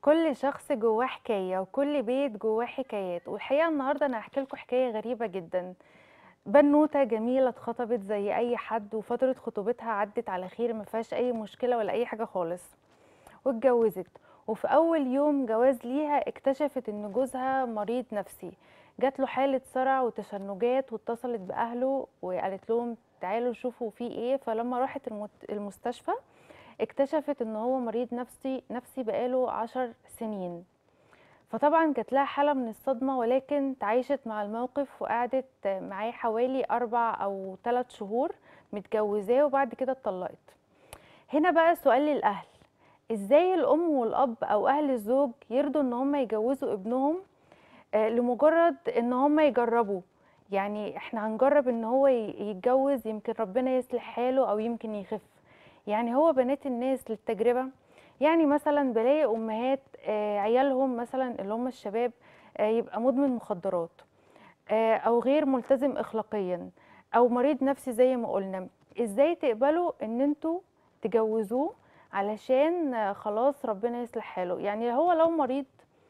كل شخص جواه حكاية وكل بيت جواه حكايات والحقيقة النهاردة أنا هحكي لكم حكاية غريبة جدا بنوتة جميلة اتخطبت زي أي حد وفترة خطوبتها عدت على خير ما فيهاش أي مشكلة ولا أي حاجة خالص واتجوزت وفي أول يوم جواز ليها اكتشفت إن جوزها مريض نفسي جات له حالة صرع وتشنجات واتصلت بأهله وقالت لهم تعالوا شوفوا فيه ايه فلما راحت المت- المستشفى اكتشفت ان هو مريض نفسي نفسي بقاله عشر سنين فطبعا جات لها حالة من الصدمة ولكن تعايشت مع الموقف وقعدت معاه حوالي أربع أو ثلاث شهور متجوزاه وبعد كده اتطلقت هنا بقى سؤال للأهل ازاي الأم والأب أو أهل الزوج يرضوا ان هم يجوزوا ابنهم آه، لمجرد ان هم يجربوا يعني احنا هنجرب ان هو ي- يتجوز يمكن ربنا يصلح حاله او يمكن يخف يعني هو بنات الناس للتجربة يعني مثلا بلاقي امهات آه، عيالهم مثلا اللي هم الشباب آه، يبقى مدمن مخدرات آه، او غير ملتزم اخلاقيا او مريض نفسي زي ما قلنا ازاي تقبلوا ان انتوا تجوزوه علشان آه، خلاص ربنا يصلح حاله يعني هو لو مريض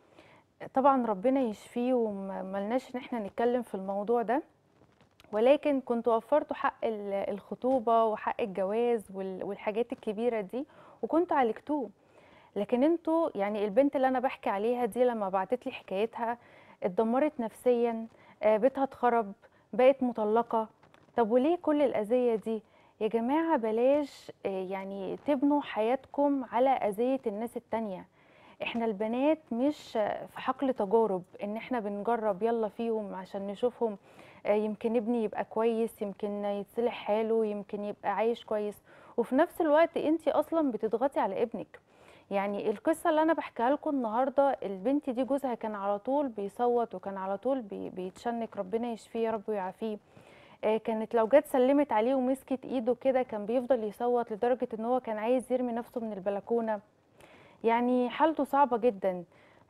طبعا ربنا يشفيه وملناش ان احنا نتكلم في الموضوع ده ولكن كنت وفرتوا حق ال- الخطوبة وحق الجواز وال- والحاجات الكبيرة دي وكنت عالجتوه لكن انتوا يعني البنت اللي انا بحكي عليها دي لما بعتت لي حكايتها اتدمرت نفسيا آه، بيتها اتخرب بقت مطلقة طب وليه كل الأذية دي يا جماعة بلاش آه، يعني تبنوا حياتكم على أذية الناس التانية احنا البنات مش في حقل تجارب ان احنا بنجرب يلا فيهم عشان نشوفهم آه، يمكن ابني يبقى كويس يمكن يتصلح حاله يمكن يبقى عايش كويس وفي نفس الوقت انت اصلا بتضغطي على ابنك يعني القصة اللي انا بحكيها لكم النهاردة البنت دي جوزها كان على طول بيصوت وكان على طول بي- بيتشنك ربنا يشفيه يا رب ويعافيه آه، كانت لو جت سلمت عليه ومسكت ايده كده كان بيفضل يصوت لدرجة ان هو كان عايز يرمي نفسه من البلكونة يعني حالته صعبة جدا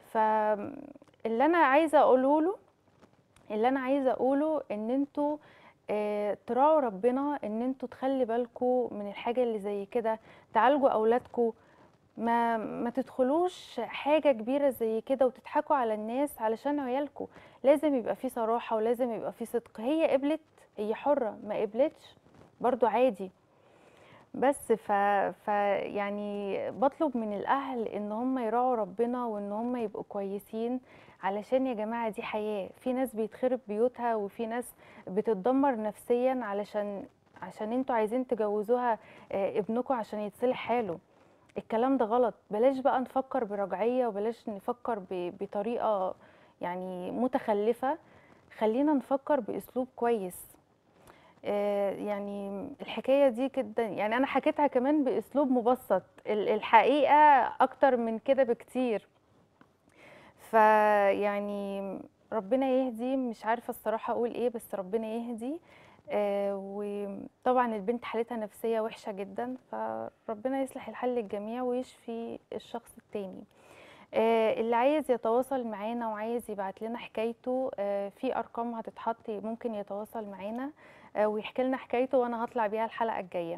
فاللي انا عايزة اقوله له اللي انا عايزة اقوله ان انتوا آه، تراعوا ربنا ان انتوا تخلي بالكوا من الحاجة اللي زي كده تعالجوا اولادكوا ما ما تدخلوش حاجة كبيرة زي كده وتضحكوا على الناس علشان عيالكوا لازم يبقى في صراحة ولازم يبقى في صدق هي قبلت هي حرة ما قبلتش برضو عادي بس ف... ف يعني بطلب من الاهل ان هم يراعوا ربنا وان هم يبقوا كويسين علشان يا جماعه دي حياه في ناس بيتخرب بيوتها وفي ناس بتتدمر نفسيا علشان عشان انتوا عايزين تجوزوها آه، ابنكم عشان يتصلح حاله الكلام ده غلط بلاش بقى نفكر برجعيه وبلاش نفكر ب... بطريقه يعني متخلفه خلينا نفكر باسلوب كويس آه، يعني الحكاية دي جدا يعني أنا حكيتها كمان بأسلوب مبسط ال- الحقيقة أكتر من كده بكتير فيعني ربنا يهدي مش عارفة الصراحة أقول إيه بس ربنا يهدي آه، وطبعا البنت حالتها نفسية وحشة جدا فربنا يصلح الحال للجميع ويشفي الشخص التاني آه، اللي عايز يتواصل معانا وعايز يبعت لنا حكايته آه، في ارقام هتتحط ممكن يتواصل معانا آه، ويحكي لنا حكايته وانا هطلع بيها الحلقه الجايه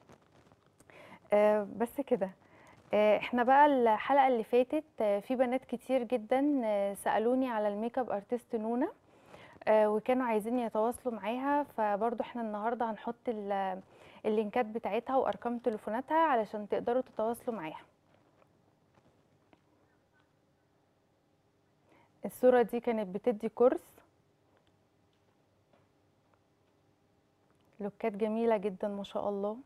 آه، بس كده آه، احنا بقى الحلقه اللي فاتت آه، في بنات كتير جدا آه، سالوني على الميك اب ارتست نونا آه، وكانوا عايزين يتواصلوا معاها فبرضو احنا النهارده هنحط ال- اللينكات بتاعتها وارقام تليفوناتها علشان تقدروا تتواصلوا معاها الصورة دي كانت بتدي كورس لوكات جميلة جدا ما شاء الله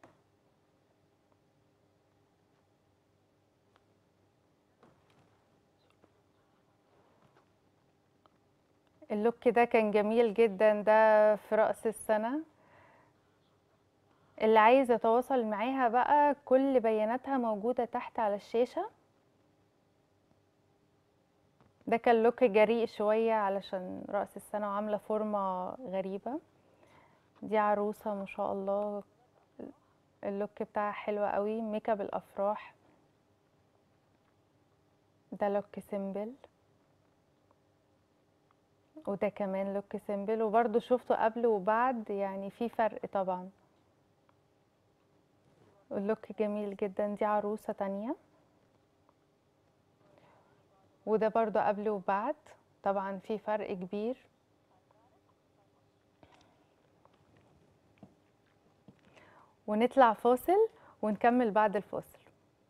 اللوك ده كان جميل جدا ده في رأس السنة اللي عايز يتواصل معاها بقى كل بياناتها موجودة تحت على الشاشة ده كان لوك جريء شوية علشان رأس السنة وعاملة فورمة غريبة دي عروسة ما شاء الله اللوك بتاعها حلو قوي ميك اب الافراح ده لوك سيمبل وده كمان لوك سيمبل وبرضه شفته قبل وبعد يعني في فرق طبعا اللوك جميل جدا دي عروسة تانية وده برضو قبل وبعد طبعا في فرق كبير ونطلع فاصل ونكمل بعد الفاصل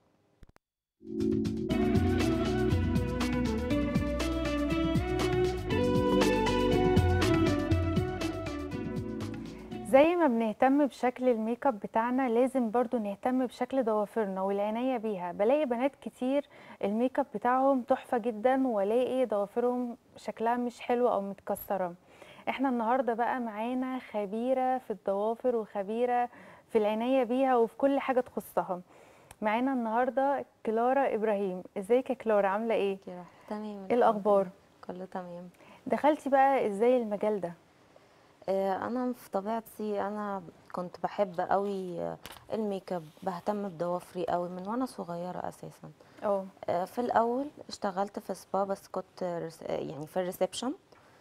زي ما بنهتم بشكل الميك اب بتاعنا لازم برضو نهتم بشكل ضوافرنا والعناية بيها بلاقي بنات كتير الميك اب بتاعهم تحفة جدا والاقي ضوافرهم شكلها مش حلو او متكسرة احنا النهاردة بقى معانا خبيرة في الضوافر وخبيرة في العناية بيها وفي كل حاجة تخصها معانا النهاردة كلارا إبراهيم ازيك يا كلارا عاملة ايه؟ كده تمام ايه الحمد الأخبار؟ لله. كله تمام دخلتي بقى ازاي المجال ده؟ آه، انا في طبيعتي انا كنت بحب قوي آه، الميك اب بهتم بضوافري قوي من وانا صغيره اساسا اه آه، في الاول اشتغلت في سبا بس كنت رس- آه، يعني في الريسبشن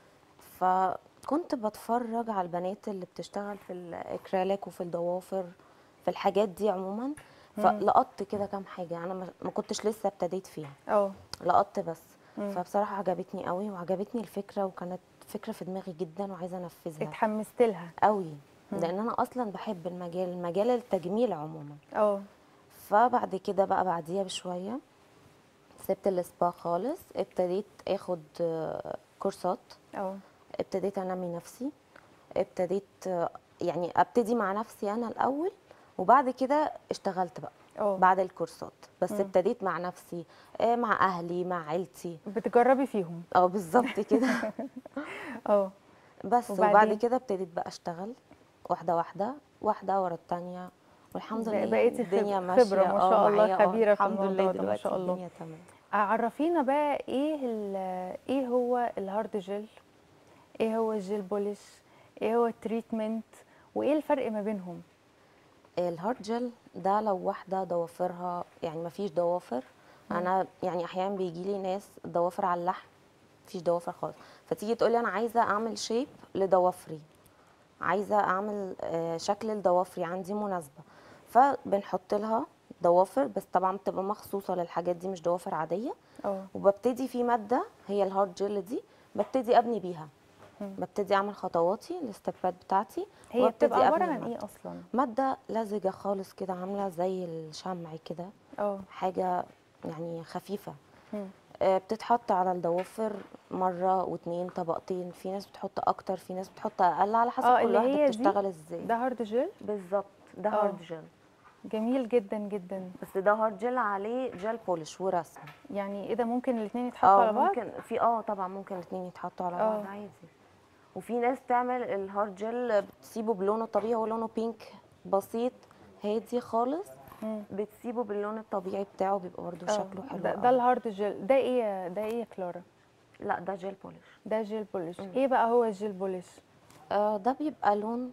فكنت بتفرج على البنات اللي بتشتغل في الاكريليك وفي الضوافر في الحاجات دي عموما فلقطت كده كام حاجه انا ما ما كنتش لسه ابتديت فيها اه لقطت بس مم. فبصراحه عجبتني قوي وعجبتني الفكره وكانت فكره في دماغي جدا وعايزه انفذها اتحمست لها قوي لان انا اصلا بحب المجال مجال التجميل عموما اه فبعد كده بقى بعديها بشويه سبت السبا خالص ابتديت اخد آه، كورسات اه ابتديت انمي نفسي ابتديت آه، يعني ابتدي مع نفسي انا الاول وبعد كده اشتغلت بقى اه بعد الكورسات بس مم. ابتديت مع نفسي آه، مع اهلي مع عيلتي بتجربي فيهم اه بالظبط كده اه بس وبعدين؟ وبعد كده ابتديت بقى اشتغل واحده واحده واحده ورا التانية والحمد بق- لله بقيتي الدنيا خب- ماشيه خبرة ما اه شاء الله معايا، اه خبيرة في الحمد الموضوع لله ده ما دلوقتي شاء الله. الدنيا تمام عرفينا بقى ايه ال- ايه هو الهارد جel ايه هو الجيل بولش ايه هو التريتمنت وايه الفرق ما بينهم الهارد جel ده لو واحده ضوافرها يعني ما فيش ضوافر انا يعني احيانا بيجي لي ناس ضوافر على اللحم مفيش ضوافر خالص فتيجي تقول لي انا عايزه اعمل شيب لضوافري عايزه اعمل آه، شكل لضوافري عندي مناسبه فبنحط لها ضوافر بس طبعا بتبقى مخصوصه للحاجات دي مش ضوافر عاديه اه وببتدي في ماده هي الهارد جل دي ببتدي ابني بيها مم. ببتدي اعمل خطواتي الستبات بتاعتي هي وابتدي بتبقى عبارة أبني عن المادة. ايه اصلا ماده لزجه خالص كده عامله زي الشمع كده اه حاجه يعني خفيفه مم. آه، بتتحط على الضوافر مره واتنين طبقتين في ناس بتحط اكتر في ناس بتحط اقل على حسب اه كل اللي واحده هي دي بتشتغل ازاي ده هارد جel بالظبط ده آه. هارد جل جميل جدا جدا بس ده هارد جل عليه جل بولش ورسم يعني ايه ده ممكن الاتنين يتحطوا اه على بعض ممكن في اه طبعا ممكن الاثنين يتحطوا على بعض آه. عادي وفي ناس تعمل الهارد جل بتسيبه بلونه الطبيعي هو لونه بينك بسيط هادي خالص مم. بتسيبه باللون الطبيعي بتاعه بيبقى برده اه شكله حلو ده, قوي. ده الهارد جel ده ايه ده ايه يا كلارا لا ده جل بولش ده جيل بولش مم. ايه بقى هو الجيل بولش آه ده بيبقى لون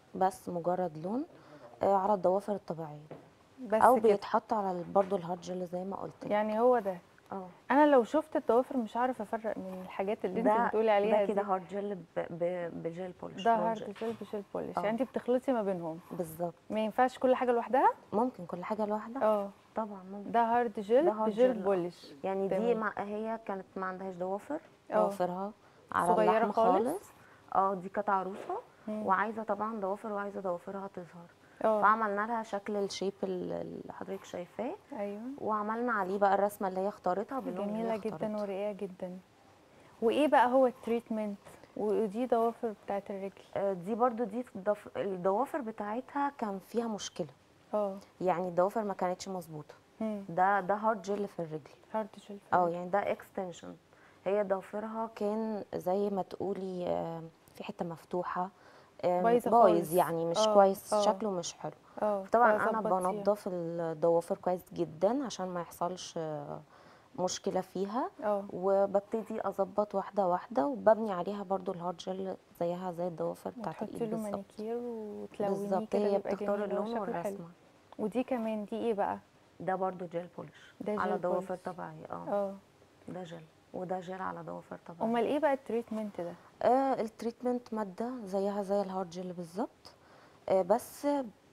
بس مجرد لون آه على الضوافر الطبيعيه بس او كده بيتحط على برضه الهارد جل زي ما قلت لك. يعني هو ده اه انا لو شفت الضوافر مش عارفه افرق من الحاجات اللي انت بتقولي عليها ده كده دي هارد جل ب- ب- بجل بولش ده لون هارد جل. جل بجيل بولش آه. يعني انت بتخلطي ما بينهم بالظبط ما ينفعش كل حاجه لوحدها ممكن كل حاجه لوحدها اه طبعا ممكن ده هارد جل ده هارد بجيل جل، آه. بولش يعني دي تمام. مع هي كانت ما عندهاش ضوافر اه. ضوافرها على صغيرة اللحم خالص؟ خالص اه دي كانت عروسه مم. وعايزه طبعا ضوافر وعايزه ضوافرها تظهر اه فعملنا لها شكل الشيب ال- اللي حضرتك شايفاه ايوه وعملنا عليه بقى الرسمه اللي هي اختارتها باللون اللي جميله هي جدا اختارته. ورقيقه جدا وايه بقى هو التريتمنت ودي ضوافر بتاعت الرجل آه، دي برضو دي الضف- الضوافر بتاعتها كان فيها مشكله اه يعني الضوافر ما كانتش مظبوطه مم. ده ده هارد جل في الرجل هارد جل اه يعني ده اكستنشن هي ضوافرها كان زي ما تقولي آه، في حته مفتوحه آه، بايظة بايظ خالص. يعني مش اه، كويس اه. شكله مش حلو اه طبعا انا فظبطيها. بنضف الضوافر كويس جدا عشان ما يحصلش آه، مشكله فيها اه وببتدي اظبط واحده واحده وببني عليها برضو الهارد جل زيها زي الضوافر بتاعت وتحطي الايد له بالظبط مانيكير وتلونيه بالظبط كده هي يبقى بتختار جميل اللون وشكله حلو والرسمه ودي كمان دي ايه بقى ده برضو جل بولش ده على جل ضوافر بولش. طبيعيه اه اه ده جل وده جل على ضوافر طبيعيه امال ايه بقى التريتمنت ده آه التريتمنت مادة زيها زي الهارد جل بالظبط آه بس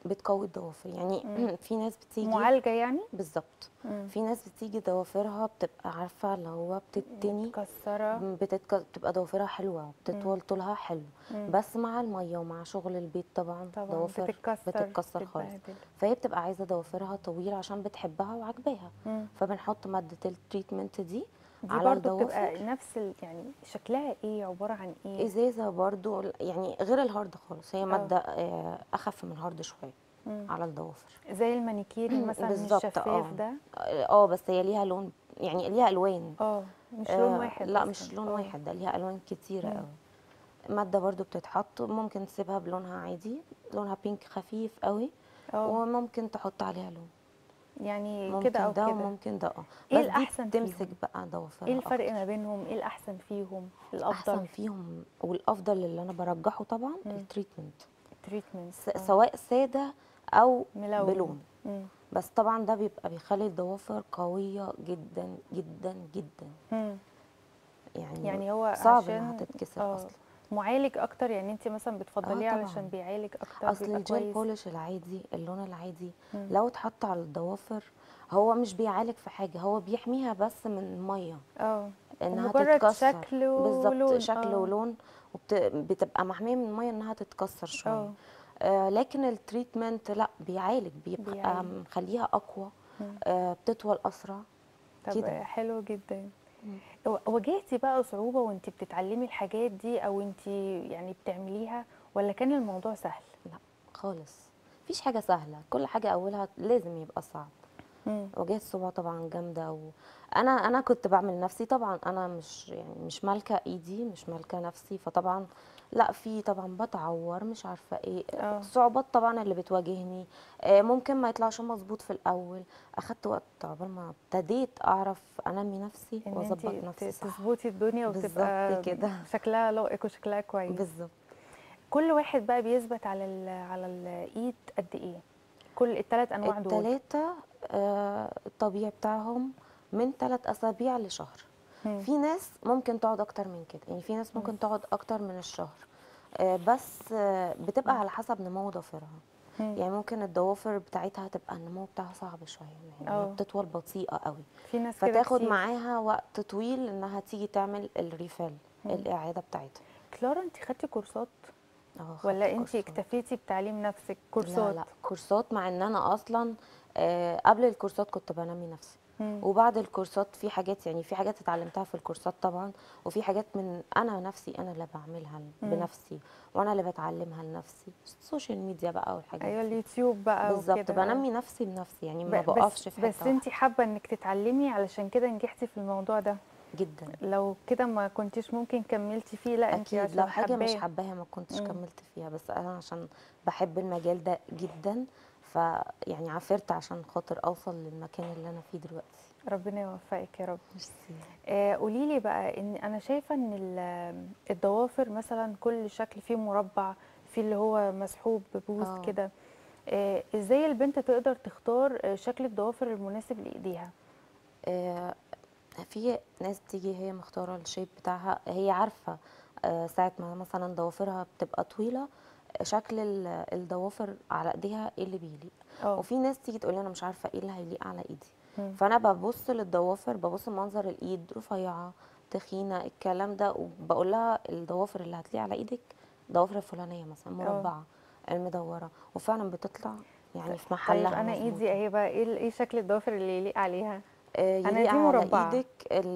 بتقوي الضوافر يعني مم. في ناس بتيجي معالجه يعني بالظبط مم. في ناس بتيجي ضوافرها بتبقى عارفه اللي هو بتتني متكسره بتتك... بتبقى ضوافرها حلوه بتطول طولها حلو مم. بس مع الميه ومع شغل البيت طبعا طبعا ضوافر بتتكسر بتتكسر خالص بتتبهدل. فهي بتبقى عايزه ضوافرها طويله عشان بتحبها وعاجباها مم. فبنحط ماده التريتمنت دي دي على برضو بتبقى الضوافر نفس ال... يعني شكلها ايه عباره عن ايه ازازه برضو يعني غير الهارد خالص هي ماده آه، اخف من الهارد شويه مم. على الضوافر زي المانيكيري مثلا بالظبط، الشفاف اه. ده اه بس هي ليها لون يعني ليها الوان اه مش لون آه، واحد لا أصلاً. مش لون اه. واحد ده ليها الوان كتيره مم. قوي ماده برضو بتتحط ممكن تسيبها بلونها عادي لونها بينك خفيف قوي اه وممكن تحط عليها لون يعني ممكن كده او ده كده وممكن ده اه ايه بس دي الأحسن تمسك فيهم؟ بقى ضوافرها ايه الفرق أكتر. ما بينهم ايه الاحسن فيهم احسن الافضل فيهم والافضل اللي انا برجحه طبعا مم. التريتمنت تريتمنت س- سواء ساده او ملون بلون مم. بس طبعا ده بيبقى بيخلي الضوافر قويه جدا جدا جدا مم. يعني, يعني هو صعب عشان انها تتكسر اه اصلا معالج اكتر يعني انت مثلا بتفضليه طبعاً. علشان بيعالج اكتر اصل بيبقى الجel كويس بولش العادي اللون العادي مم. لو اتحط على الضوافر هو مش بيعالج في حاجه هو بيحميها بس من الميه اه انها مجرد تتكسر شكل ولون بالظبط شكل اه. ولون وبتبقى محميه من الميه انها تتكسر شويه اه آه لكن التريتمنت لا بيعالج بيبقى بيعالج. مخليها اقوى مم. آه بتطول اسرع طب كده. حلو جدا مم. و- واجهتي بقى صعوبة وانت بتتعلمي الحاجات دي او انت يعني بتعمليها ولا كان الموضوع سهل؟ لا خالص مفيش حاجه سهله كل حاجه اولها لازم يبقى صعب مم. واجهت صعوبة طبعا جامدة و... انا انا كنت بعمل نفسي طبعا انا مش يعني مش مالكة ايدي مش مالكة نفسي فطبعا لا في طبعا بتعور مش عارفة ايه اه. الصعوبات طبعا اللي بتواجهني آه، ممكن ما يطلعش مظبوط في الاول اخدت وقت عقبال ما ابتديت اعرف انمي نفسي ان واظبط انت نفسي صح تظبطي الدنيا وتبقى بالظبط كده. شكلها لائق وشكلها كويس بالظبط كل واحد بقى بيثبت على ال على الايد قد ايه؟ كل الثلاث انواع دول التلاتة آه، الطبيعي بتاعهم من ثلاث اسابيع لشهر مم. في ناس ممكن تقعد اكتر من كده يعني في ناس ممكن تقعد اكتر من الشهر آه، بس آه، بتبقى على حسب نمو ضوافرها مم. يعني ممكن الضوافر بتاعتها تبقى النمو بتاعها صعب شويه يعني اه. هي بتطول بطيئه قوي في ناس كده فتاخد كتير. معاها وقت طويل انها تيجي تعمل الريفيل مم. الاعاده بتاعتها كلارا انت خدتي كورسات اه ولا خدت انت كورسات. اكتفيتي بتعليم نفسك لا كورسات؟ لا كورسات مع ان انا اصلا آه، قبل الكورسات كنت بنمي نفسي مم. وبعد الكورسات في حاجات يعني في حاجات اتعلمتها في الكورسات طبعا وفي حاجات من انا نفسي انا اللي بعملها مم. بنفسي وانا اللي بتعلمها لنفسي السوشيال ميديا بقى والحاجات ايوه دي اليوتيوب بقى بالظبط وكده بنمي نفسي بنفسي يعني ما ب- بقفش بس في حته بس انت حابه انك تتعلمي علشان كده نجحتي في الموضوع ده واحدة. جدا لو كده ما كنتيش ممكن كملتي فيه لا انت اكيد عشان لو حاجه مش حباه. حباها ما كنتش مم. كملت فيها بس انا عشان بحب المجال ده جدا فيعني عافرت عشان خاطر اوصل للمكان اللي انا فيه دلوقتي ربنا يوفقك يا رب ميرسي آه قولي لي بقى ان انا شايفه ان ال- الضوافر مثلا كل شكل فيه مربع في اللي هو مسحوب ببوز اه. كده آه ازاي البنت تقدر تختار آه، شكل الضوافر المناسب لايديها آه، في ناس تيجي هي مختارة الشيب بتاعها هي عارفة آه، ساعة ما مثلا ضوافرها بتبقى طويلة آه، شكل ال- الضوافر على ايديها ايه اللي بيليق اه وفي ناس تيجي تقول لي انا مش عارفة ايه اللي هيليق على ايدي مم. فانا ببص للضوافر ببص لمنظر الايد رفيعة تخينة الكلام ده وبقول لها الضوافر اللي هتليق على ايدك الضوافر الفلانية مثلا مربعة المدورة وفعلا بتطلع يعني في طيب محلها انا ايدي مظبوطة. اهي بقى ايه ال- ايه شكل الضوافر اللي يليق عليها آه، أنا يليق دي على مربعة. ايدك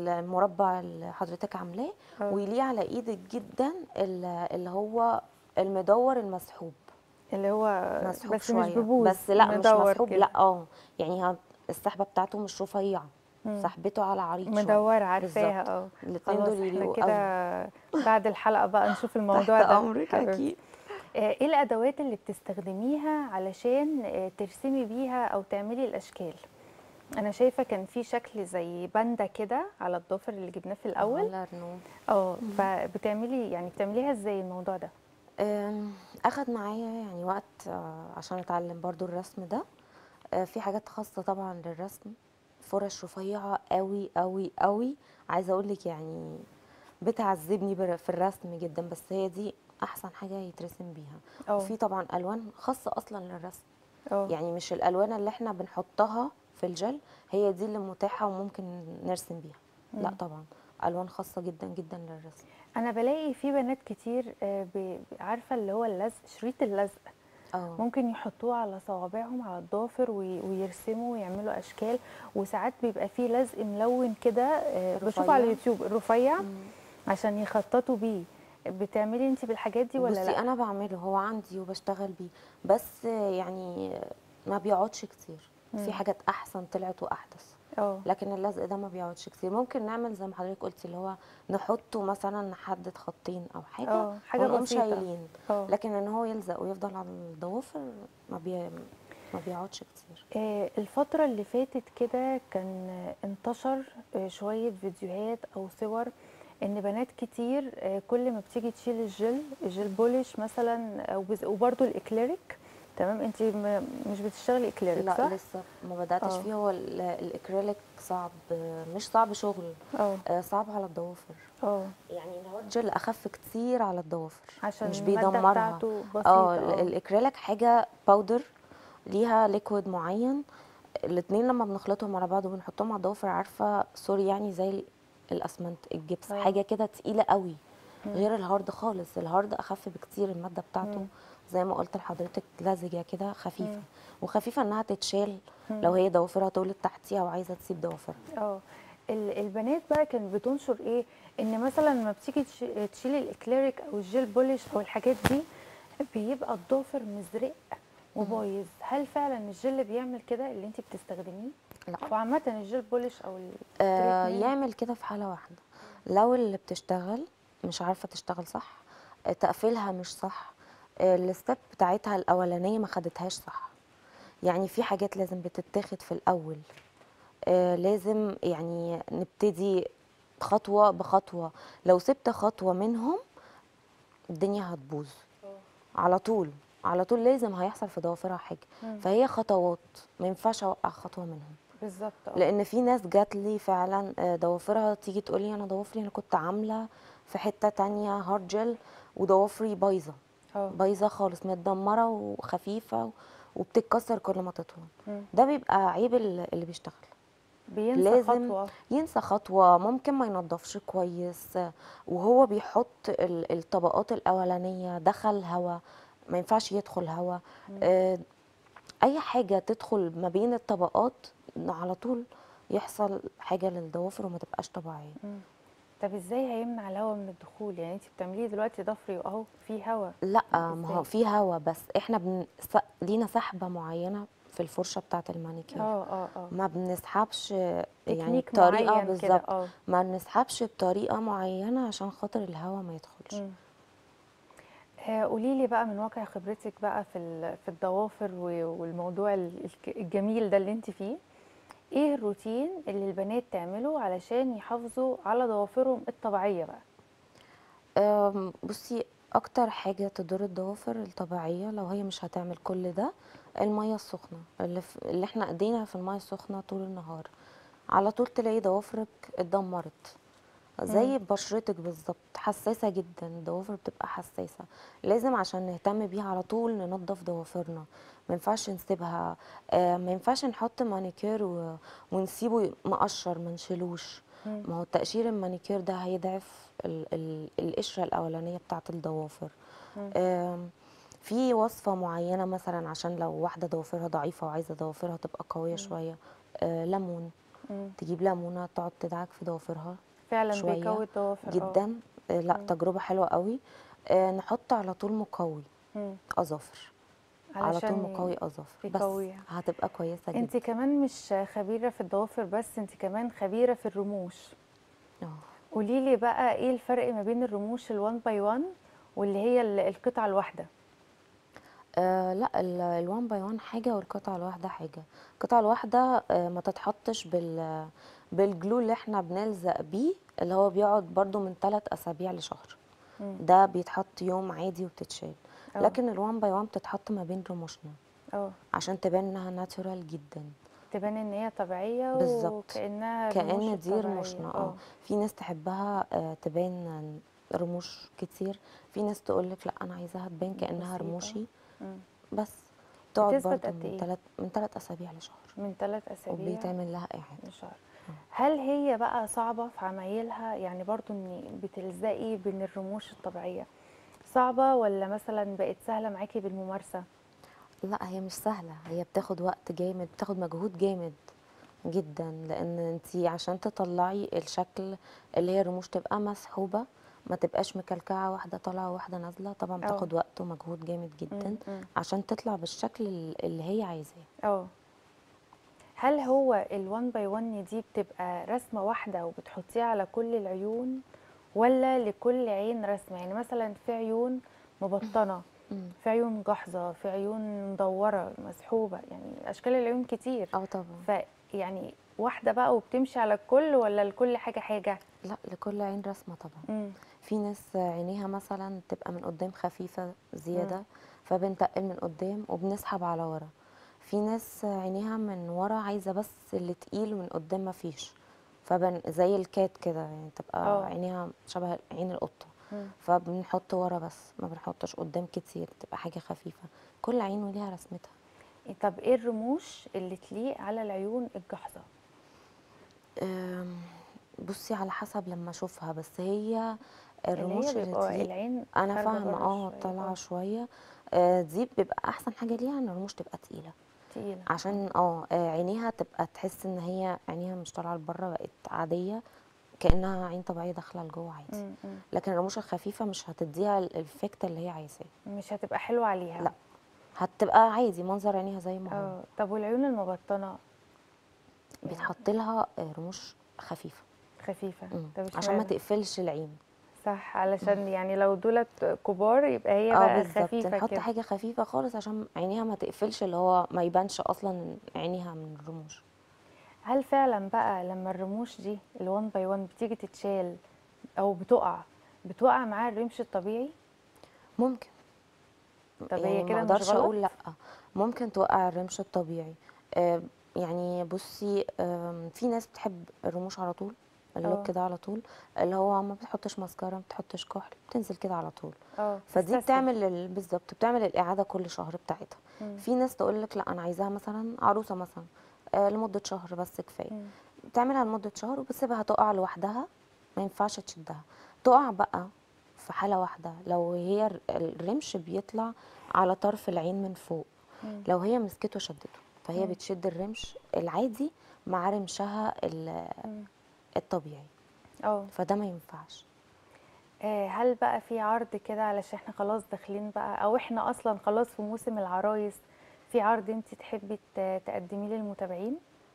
المربع اللي حضرتك عاملاه اه. ويليق على ايدك جدا ال- اللي هو المدور المسحوب اللي هو مسحوب بس شويه مش ببوز بس لا مش مدور مسحوب كده. لا اه يعني ها السحبه بتاعته مش رفيعه مم. سحبته على عريض شويه مدورة عارفاها بالظبط. اه الاتنين خلاص دول احنا يليقوا كده بعد الحلقة بقى نشوف الموضوع تحت ده امرك حبيبتي. اكيد آه، ايه الادوات اللي بتستخدميها علشان آه، ترسمي بيها او تعملي الاشكال انا شايفه كان في شكل زي باندا كده على الضفر اللي جبناه في الاول على رنو. اه فبتعملي يعني بتعمليها ازاي الموضوع ده أم، اخد معايا يعني وقت آه، عشان اتعلم برضو الرسم ده آه، في حاجات خاصة طبعا للرسم فرش رفيعة قوي قوي قوي عايزة اقولك يعني بتعذبني بر- في الرسم جدا بس هي دي احسن حاجة يترسم بيها اه وفي طبعا الوان خاصة اصلا للرسم اه يعني مش الالوان اللي احنا بنحطها في الجل هي دي اللي متاحه وممكن نرسم بيها لا مم. طبعا الوان خاصه جدا جدا للرسم انا بلاقي في بنات كتير آه، ب- ب- عارفه اللي هو اللزق شريط اللزق اه ممكن يحطوه على صوابعهم على الضافر وي- ويرسموا ويعملوا اشكال وساعات بيبقى فيه لزق ملون كده آه، بشوفه على رفيع. اليوتيوب الرفيع مم. عشان يخططوا بيه بتعملي انت بالحاجات دي ولا بصي لا انا بعمله هو عندي وبشتغل بيه بس يعني ما بيقعدش كتير مم. في حاجات احسن طلعت واحدث اه لكن اللزق ده ما بيقعدش كتير ممكن نعمل زي ما حضرتك قلتي اللي هو نحطه مثلا نحدد خطين او حاجه اه حاجه ونقوم بسيطه شايلين اه لكن ان هو يلزق ويفضل على الضوافر ما بي ما بيقعدش كتير آه، الفترة اللي فاتت كده كان آه، انتشر آه، شوية فيديوهات أو صور إن بنات كتير آه، كل ما بتيجي تشيل الجل الجل بولش مثلا أو بز... وبرده الإكليريك تمام انت م... مش بتشتغلي إكليريك لا صح؟ لسه ما بداتش اه. فيه هو ال- الاكريليك صعب مش صعب شغل اه آه، صعب على الضوافر اه يعني اللي هو الجل اخف كتير على الضوافر عشان مش المادة بيدمرها بتاعته بسيطة اه ال- اه الاكريليك حاجه باودر ليها ليكويد معين الاتنين لما بنخلطهم على بعض وبنحطهم على الضوافر عارفه سوري يعني زي ال- الاسمنت الجبس اه. حاجه كده تقيله قوي مم. غير الهارد خالص الهارد اخف بكتير الماده بتاعته مم. زي ما قلت لحضرتك لزجه كده خفيفه مم. وخفيفه انها تتشال مم. لو هي ضوافرها طولت تحتيها وعايزه تسيب ضوافرها اه ال- البنات بقى كانت بتنشر ايه ان مثلا لما بتيجي تش- تشيلي الاكليريك او الجيل بولش او الحاجات دي بيبقى الضافر مزرق وبايظ هل فعلا الجل بيعمل كده اللي انت بتستخدميه لا وعامه الجيل بولش او آه التريتمنت يعمل كده في حاله واحده لو اللي بتشتغل مش عارفه تشتغل صح آه، تقفيلها مش صح آه، الستep بتاعتها الاولانيه ما خدتهاش صح يعني في حاجات لازم بتتاخد في الاول آه، لازم يعني نبتدي خطوه بخطوه لو سبت خطوه منهم الدنيا هتبوظ على طول على طول لازم هيحصل في ضوافرها حاجه مم. فهي خطوات ما ينفعش اوقع خطوه منهم بالظبط اه لان في ناس جات لي فعلا آه، ضوافرها تيجي تقول لي انا ضوافري انا كنت عامله في حته تانية هارد جel وضوافري بايظه اه بايظه خالص متدمره وخفيفه وبتتكسر كل ما تطول مم. ده بيبقى عيب ال- اللي بيشتغل بينسى لازم خطوه ينسى خطوه ممكن ما ينضفش كويس آه، وهو بيحط ال- الطبقات الاولانيه دخل هوا ما ينفعش يدخل هوا آه، اي حاجه تدخل ما بين الطبقات على طول يحصل حاجه للضوافر وما تبقاش طبيعيه مم. طب ازاي هيمنع الهواء من الدخول يعني انت بتعمليه دلوقتي ضفري واهو في هواء لا ما هو ازاي؟ في هوا بس احنا بن... س... لينا سحبه معينه في الفرشه بتاعه المانيكير اه اه اه ما بنسحبش آه، يعني تكنيك بطريقه معين كده بالظبط اه ما بنسحبش بطريقه معينه عشان خاطر الهوا ما يدخلش مم. آه، قولي لي بقى من واقع خبرتك بقى في ال- في الضوافر و- والموضوع ال- الك- الجميل ده اللي انت فيه ايه الروتين اللي البنات تعمله علشان يحافظوا على ضوافرهم الطبيعية بقى أم، بصي اكتر حاجه تضر الضوافر الطبيعيه لو هي مش هتعمل كل ده الميه السخنه اللي, في اللي احنا ايدينا في الميه السخنه طول النهار على طول تلاقي ضوافرك اتدمرت زي بشرتك بالظبط حساسه جدا الضوافر بتبقى حساسه لازم عشان نهتم بيها على طول ننظف ضوافرنا ما ينفعش نسيبها آه ما ينفعش نحط مانيكير و... ونسيبه مقشر ما نشيلوش مم. ما هو تقشير المانيكير ده هيضعف ال... ال... القشره الاولانيه بتاعه الضوافر مم. آم، في وصفه معينه مثلا عشان لو واحده ضوافرها ضعيفه وعايزه ضوافرها تبقى قويه شويه آه ليمون مم. تجيب ليمونه تقعد تدعك في ضوافرها فعلا شوية بيقوي الضوافر اه جدا آه، لا تجربه حلوه قوي آه، نحط على طول مقوي مم. اظافر على طول علشان مقوي اظافر بس يقويها. هتبقى كويسه انت جدا كمان مش خبيرة في الضوافر بس انت كمان خبيرة في الرموش اه قولي لي بقى ايه الفرق ما بين الرموش الوان باي وان واللي هي ال- القطعة الواحدة آه لا ال- الوان باي وان حاجه والقطعه الواحده حاجه القطعه الواحده آه ما تتحطش بال بالجلو اللي احنا بنلزق بيه اللي هو بيقعد برضو من ثلاث اسابيع لشهر مم. ده بيتحط يوم عادي وبتتشال اه. لكن الوان باي وان بتتحط ما بين رموشنا اه عشان تبان انها ناتشورال جدا تبان ان هي طبيعيه بالظبط. وكانها كأن رموش دي الطبيعية. رموشنا اه في ناس تحبها آه، تبان رموش كتير في ناس تقولك لا انا عايزاها تبان كأنها بسيطة. رموشي مم. بس تقعد بتثبت برضو قد من ايه ثلاث من ثلاث اسابيع لشهر من ثلاث اسابيع وبيتعمل لها اعاده لشهر هل هي بقى صعبة في عمايلها يعني برضو ان بتلزقي بين الرموش الطبيعية صعبة ولا مثلا بقت سهلة معاكي بالممارسة لا هي مش سهله هي بتاخد وقت جامد بتاخد مجهود جامد جدا لان انتي عشان تطلعي الشكل اللي هي الرموش تبقى مسحوبه ما تبقاش مكلكعه واحده طالعه وواحده نازله طبعا اه بتاخد وقت ومجهود جامد جدا أمم، أمم. عشان تطلع بالشكل اللي هي عايزاه اه هل هو الوان باي وان دي بتبقى رسمة واحدة وبتحطيها على كل العيون ولا لكل عين رسمة يعني مثلا في عيون مبطنة أمم. في عيون جحظة في عيون مدورة مسحوبة يعني أشكال العيون كتير اه طبعا فيعني واحدة بقى وبتمشي على الكل ولا لكل حاجة حاجة لا لكل عين رسمه طبعا امم في ناس عينيها مثلا تبقى من قدام خفيفة امم زيادة فبنتقل من قدام وبنسحب على ورا في ناس عينيها من ورا عايزة بس اللي تقيل ومن قدام مفيش فبن زي الكات كده يعني تبقى اه عينيها شبه عين القطة مم. فبنحط ورا بس ما بنحطش قدام كتير تبقى حاجة خفيفة كل عين وليها رسمتها طب ايه الرموش اللي تليق على العيون الجحظة أم، بصي على حسب لما اشوفها بس هي اللي الرموش هي اللي بيبقى تليق العين انا خارجة فاهمه بره اه شوية طالعه اه شويه آه، دي بيبقى احسن حاجه ليها ان الرموش تبقى تقيله تقيلة عشان اه آه، عينيها تبقى تحس ان هي عينيها مش طالعه لبره بقت عاديه كانها عين طبيعيه داخله لجوه عادي مم. مم. لكن الرموش الخفيفه مش هتديها الافكت اللي هي عايزاه مش هتبقى حلوة لا عليها هتبقى عادي منظر عينيها زي ما هو اه طب والعيون المبطنة يعني بيتحط لها آه، رموش خفيفه خفيفة مم. طب عشان ما اشمعنى تقفلش العين صح علشان يعني لو دولت كبار يبقى هي اه بقى بالظبط خفيفة نحط كده حاجه خفيفه خالص عشان عينيها ما تقفلش اللي هو ما يبانش اصلا عينيها من الرموش هل فعلا بقى لما الرموش دي الوان باي وان بتيجي تتشال او بتقع بتوقع معاها الرمش الطبيعي ممكن طب هي يعني ما كده مش اقدرش غلط اقول لا ممكن توقع الرمش الطبيعي آه، يعني بصي آم، في ناس بتحب الرموش على طول اللوك اه كده على طول اللي هو ما بتحطش ماسكارا ما بتحطش كحل بتنزل كده على طول اه فدي تستسهل بتعمل ال- بالظبط بتعمل الاعاده كل شهر بتاعتها مم. في ناس تقول لك لا انا عايزاها مثلا عروسه مثلا آه، لمده شهر بس كفايه مم. بتعملها لمده شهر وبتسيبها تقع لوحدها ما ينفعش تشدها تقع بقى في حاله واحده لو هي الر- الرمش بيطلع على طرف العين من فوق مم. لو هي مسكته شدته فهي مم. بتشد الرمش العادي مع رمشها ال- مم. الطبيعي اه فده ما ينفعش آه، هل بقى في عرض كده علشان احنا خلاص داخلين بقى او احنا اصلا خلاص في موسم العرايس في عرض انت تحبي ت- تقدميه للمتابعين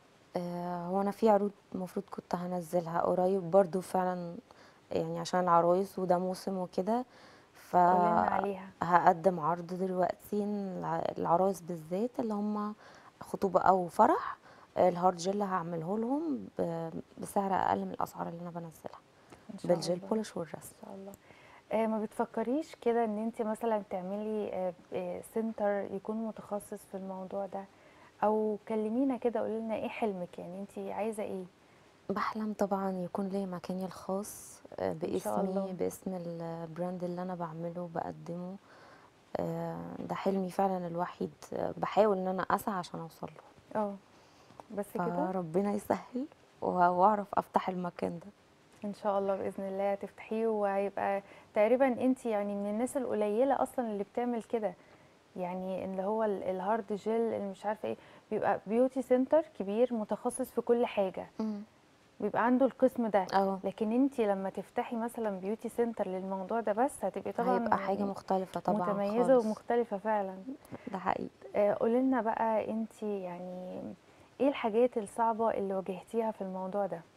آه، هو انا في عروض المفروض كنت هنزلها قريب برضو فعلا يعني عشان العرايس وده موسم وكده قولنا عليها فهقدم عرض دلوقتي الع- العرايس بالذات اللي هم خطوبة او فرح آه، الهارد جel هعمله لهم ب- بسعر اقل من الاسعار اللي انا بنزلها ان شاء بالجل الله بولش ان والرسم شاء الله آه، ما بتفكريش كده ان انت مثلا تعملي آه، آه، سنتر يكون متخصص في الموضوع ده او كلمينا كده قولي لنا ايه حلمك يعني انت عايزه ايه بحلم طبعا يكون لي مكاني الخاص آه، ان شاء الله باسمي باسم البراند اللي انا بعمله بقدمه آه، ده حلمي فعلا الوحيد آه، بحاول ان انا اسعى عشان اوصل له اه بس كده فربنا يسهل وه- واعرف افتح المكان ده ان شاء الله باذن الله هتفتحيه وهيبقى تقريبا انت يعني من الناس القليله اصلا اللي بتعمل كده يعني اللي هو ال- الهارد جel اللي مش عارفه ايه بيبقى بيوتي سنتر كبير متخصص في كل حاجه بيبقى عنده القسم ده اه لكن انت لما تفتحي مثلا بيوتي سنتر للموضوع ده بس هتبقي طبعا هيبقى حاجة يعني مختلفة طبعا متميزه خالص ومختلفه فعلا ده حقيقي آه، قولي لنا بقى انت يعني ايه الحاجات الصعبه اللي واجهتيها في الموضوع ده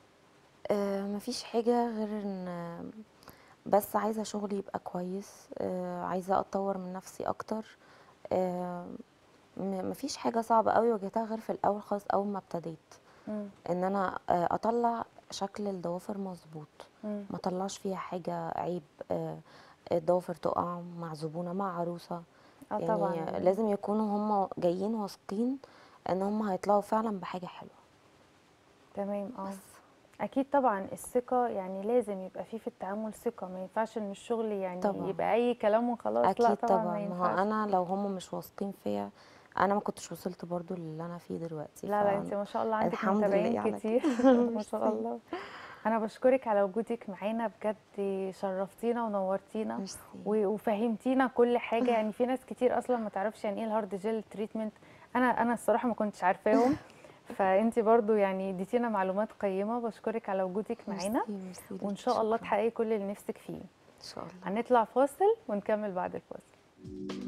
آه، مفيش حاجة غير ان آه، بس عايزة شغلي يبقى كويس آه، عايزة اطور من نفسي اكتر آه، م- مفيش حاجة صعبة قوي واجهتها غير في الاول خالص اول ما ابتديت مم. ان انا آه، اطلع شكل الضوافر مظبوط مم. ما اطلعش فيها حاجة عيب آه، الضوافر تقع مع زبونة مع عروسة اه يعني طبعا لازم يكونوا هم جايين واثقين ان هم هيطلعوا فعلا بحاجة حلوة تمام اه بس اكيد طبعا الثقه يعني لازم يبقى فيه في التعامل ثقه ما ينفعش ان الشغل يعني طبعا. يبقى اي كلام وخلاص لا اكيد طبعا ما طبعا ما ينفعش هو انا لو هم مش واثقين فيا انا ما كنتش وصلت برضو للي انا فيه دلوقتي لا لا ف- انت ما شاء الله عندك الحمد متابعين لله على كتير كده. ما شاء ميرسي. الله انا بشكرك على وجودك معانا بجد شرفتينا ونورتينا ميرسي. و- وفهمتينا كل حاجه يعني في ناس كتير اصلا ما تعرفش يعني ايه الهارد جيل تريتمنت انا انا الصراحه ما كنتش عارفاهم فانت برضو يعني اديتينا معلومات قيمه بشكرك على وجودك معانا ميرسي ميرسي وان ليكي، شاء الله شكراً. تحققي كل اللي نفسك فيه ان شاء الله هنطلع فاصل ونكمل بعد الفاصل